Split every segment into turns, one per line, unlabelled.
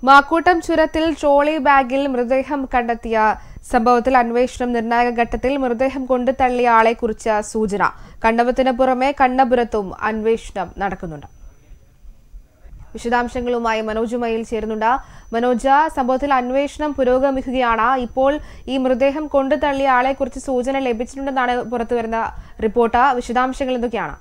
മാക്കൂട്ടം ചുരത്തിൽ ട്രോളി ബാഗിൽ മൃതദേഹം കണ്ടെത്തിയ സംഭവത്തിൽ അന്വേഷണം നിർണായക ഘട്ടത്തിൽ മൃതദേഹം കൊണ്ടു തള്ളിയ ആളെക്കുറിച്ച് സൂചന കണ്ണവത്തിന് പുറമെ കണ്ണപുരത്തും അന്വേഷണം നടക്കുന്നുണ്ട് വിശദാംശങ്ങളുമായി മനോജ് മയിൽ ചേരുന്നുണ്ട് മനോജ സംഭവത്തിൽ അന്വേഷണം പുരോഗമിക്കുകയാണ് ഇപ്പോൾ ഈ മൃതദേഹം കൊണ്ടു തള്ളിയ ആളെക്കുറിച്ച് സൂചന ലഭിച്ചിട്ടുണ്ടെന്നാണ് പുറത്തുവരുന്ന റിപ്പോർട്ട് വിശദാംശങ്ങൾ എന്തൊക്കെയാണ്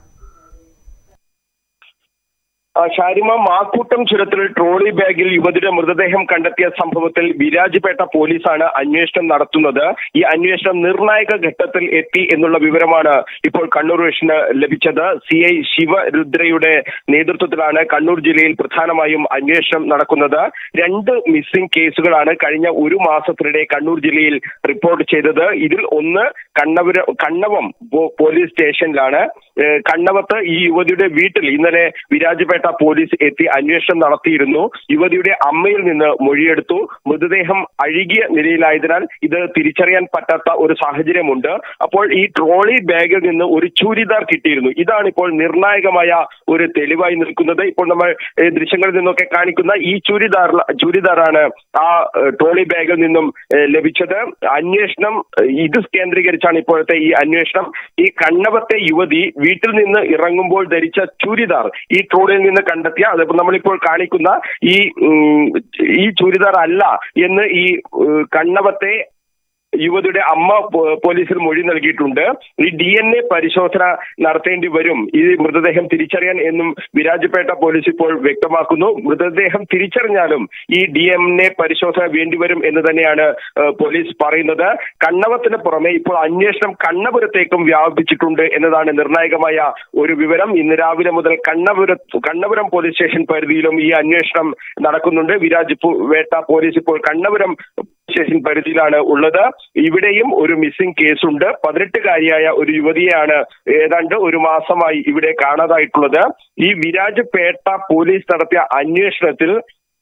ആ, ഷാരിമ മാക്കൂട്ടം ചുരത്തിൽ ട്രോളി ബാഗിൽ യുവതിയുടെ മൃതദേഹം കണ്ടെത്തിയ സംഭവത്തിൽ വിരാജ്പേട്ട പോലീസാണ് അന്വേഷണം നടത്തുന്നത് ഈ അന്വേഷണം നിർണായക ഘട്ടത്തിൽ എത്തി എന്നുള്ള വിവരമാണ് ഇപ്പോൾ കണ്ണൂർ വിഷന് ലഭിച്ചത് സി ഐ ശിവരുദ്രയുടെ നേതൃത്വത്തിലാണ് കണ്ണൂർ ജില്ലയിൽ പ്രധാനമായും അന്വേഷണം നടക്കുന്നത് രണ്ട് മിസ്സിംഗ് കേസുകളാണ് കഴിഞ്ഞ ഒരു മാസത്തിനിടെ കണ്ണൂർ ജില്ലയിൽ റിപ്പോർട്ട് ചെയ്തത് ഇതിൽ ഒന്ന് കണ്ണപുര കണ്ണവം പോ- പോലീസ് സ്റ്റേഷനിലാണ് ഏഹ് കണ്ണവത്ത് ഈ യുവതിയുടെ വീട്ടിൽ ഇന്നലെ വിരാജ്പേട്ട പോലീസ് എത്തി അന്വേഷണം നടത്തിയിരുന്നു യുവതിയുടെ അമ്മയിൽ നിന്ന് മൊഴിയെടുത്തു മൃതദേഹം അഴുകിയ നിലയിലായതിനാൽ ഇത് തിരിച്ചറിയാൻ പറ്റാത്ത ഒരു സാഹചര്യമുണ്ട് അപ്പോൾ ഈ ട്രോളി ബാഗിൽ നിന്ന് ഒരു ചൂരിദാർ കിട്ടിയിരുന്നു ഇതാണ് ഇപ്പോൾ നിർണായകമായ ഒരു തെളിവായി നിൽക്കുന്നത് ഇപ്പോൾ നമ്മൾ ഏഹ് ദൃശ്യങ്ങളിൽ നിന്നൊക്കെ കാണിക്കുന്ന ഈ ചൂരിദാർ ചൂരിദാറാണ് ആ ഏഹ് ട്രോളി ബാഗിൽ നിന്നും ഏഹ് ലഭിച്ചത് അന്വേഷണം ഏഹ് ഇത് കേന്ദ്രീകരിച്ചാണ് ഇപ്പോഴത്തെ ഈ അന്വേഷണം ഈ കണ്ണവത്തെ യുവതി വീട്ടിൽ നിന്ന് ഇറങ്ങുമ്പോൾ ധരിച്ച ചൂരിദാർ ഈ ട്രോളിൽ നിന്ന് കണ്ടെത്തിയ അതിപ്പോൾ നമ്മളിപ്പോൾ കാണിക്കുന്ന ഈ ഉം, ഈ ചൂരിദാർ അല്ല എന്ന് ഈ ഏഹ് കണ്ണവത്തെ യുവതിയുടെ അമ്മ പോ- പോലീസിൽ മൊഴി നൽകിയിട്ടുണ്ട് ഈ ഡി എൻ എ പരിശോധന നടത്തേണ്ടി വരും ഈ മൃതദേഹം തിരിച്ചറിയാൻ എന്നും വിരാജപേട്ട പോലീസ് ഇപ്പോൾ വ്യക്തമാക്കുന്നു മൃതദേഹം തിരിച്ചറിഞ്ഞാലും ഈ ഡി എൻ എ പരിശോധന വേണ്ടിവരും എന്ന് തന്നെയാണ് ഏഹ്, പോലീസ് പറയുന്നത് കണ്ണവത്തിന് പുറമെ ഇപ്പോൾ അന്വേഷണം കണ്ണപുരത്തേക്കും വ്യാപിച്ചിട്ടുണ്ട് എന്നതാണ് നിർണായകമായ ഒരു വിവരം ഇന്ന് രാവിലെ മുതൽ കണ്ണപുര കണ്ണപുരം പോലീസ് സ്റ്റേഷൻ പരിധിയിലും ഈ അന്വേഷണം നടക്കുന്നുണ്ട് വിരാജ് പു- വേട്ട പോലീസ് ഇപ്പോൾ കണ്ണപുരം സ്റ്റേഷൻ പരിധിയിലാണ് ഉള്ളത് ഇവിടെയും ഒരു മിസ്സിംഗ് കേസുണ്ട് പതിനെട്ടുകാരിയായ ഒരു യുവതിയെയാണ് ഏതാണ്ട് ഒരു മാസമായി ഇവിടെ കാണാതായിട്ടുള്ളത് ഈ വിരാജ് പേട്ട പോലീസ് നടത്തിയ അന്വേഷണത്തിൽ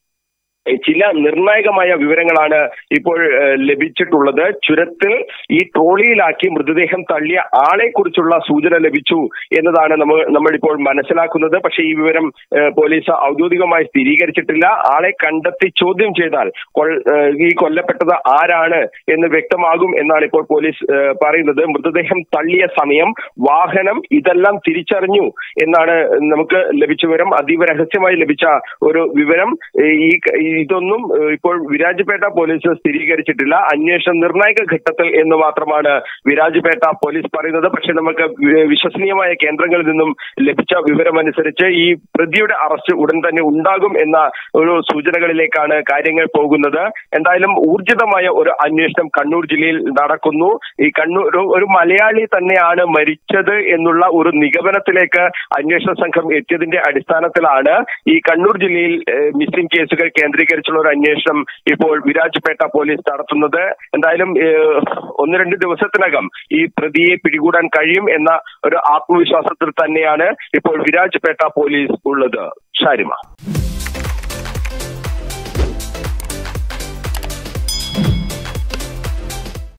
ചില നിർണായകമായ വിവരങ്ങളാണ് ഇപ്പോൾ ഏഹ്, ലഭിച്ചിട്ടുള്ളത് ചുരത്തിൽ ഈ ട്രോളിയിലാക്കി മൃതദേഹം തള്ളിയ ആളെ കുറിച്ചുള്ള സൂചന ലഭിച്ചു എന്നതാണ് നമ്മൾ നമ്മളിപ്പോൾ മനസ്സിലാക്കുന്നത് പക്ഷേ ഈ വിവരം ഏഹ്, പോലീസ് ഔദ്യോഗികമായി സ്ഥിരീകരിച്ചിട്ടില്ല ആളെ കണ്ടെത്തി ചോദ്യം ചെയ്താൽ കൊൽ- ഏഹ്, ഈ കൊല്ലപ്പെട്ടത് ആരാണ് എന്ന് വ്യക്തമാകും എന്നാണ് ഇപ്പോൾ പോലീസ് ഏഹ്, പറയുന്നത് മൃതദേഹം തള്ളിയ സമയം വാഹനം ഇതെല്ലാം തിരിച്ചറിഞ്ഞു എന്നാണ് നമുക്ക് ലഭിച്ച വിവരം അതീവ രഹസ്യമായി ലഭിച്ച ഒരു വിവരം ഏഹ്, ഈ ഈ ഇതൊന്നും ഏഹ്, ഇപ്പോൾ വിരാജ്പേട്ട പോലീസ് സ്ഥിരീകരിച്ചിട്ടില്ല അന്വേഷണം നിർണായക ഘട്ടത്തിൽ എന്ന് മാത്രമാണ് വിരാജ്പേട്ട പോലീസ് പറയുന്നത് പക്ഷെ നമുക്ക് വി- വിശ്വസനീയമായ കേന്ദ്രങ്ങളിൽ നിന്നും ലഭിച്ച വിവരമനുസരിച്ച് ഈ പ്രതിയുടെ അറസ്റ്റ് ഉടൻ തന്നെ ഉണ്ടാകും എന്ന ഒരു സൂചനകളിലേക്കാണ് കാര്യങ്ങൾ പോകുന്നത് എന്തായാലും ഊർജിതമായ ഒരു അന്വേഷണം കണ്ണൂർ ജില്ലയിൽ നടക്കുന്നു ഈ കണ്ണൂർ ഒരു- ഒരു മലയാളി തന്നെയാണ് മരിച്ചത് എന്നുള്ള ഒരു നിഗമനത്തിലേക്ക് അന്വേഷണ സംഘം എത്തിയതിന്റെ അടിസ്ഥാനത്തിലാണ് ഈ കണ്ണൂർ ജില്ലയിൽ ഏഹ്, മിസ്സിംഗ് കേസുകൾ കേന്ദ്രീകരിച്ചുള്ള ഒരു അന്വേഷണം ഇപ്പോൾ വിരാജ്പേട്ട പോലീസ് നടത്തുന്നത് എന്തായാലും ഏഹ്, ഒന്ന് രണ്ട് ദിവസത്തിനകം ഈ പ്രതിയെ പിടികൂടാൻ കഴിയും എന്ന ഒരു ആത്മവിശ്വാസത്തിൽ തന്നെയാണ് ഇപ്പോൾ വിരാജ്പേട്ട പോലീസ് ഉള്ളത് ഷാരിമ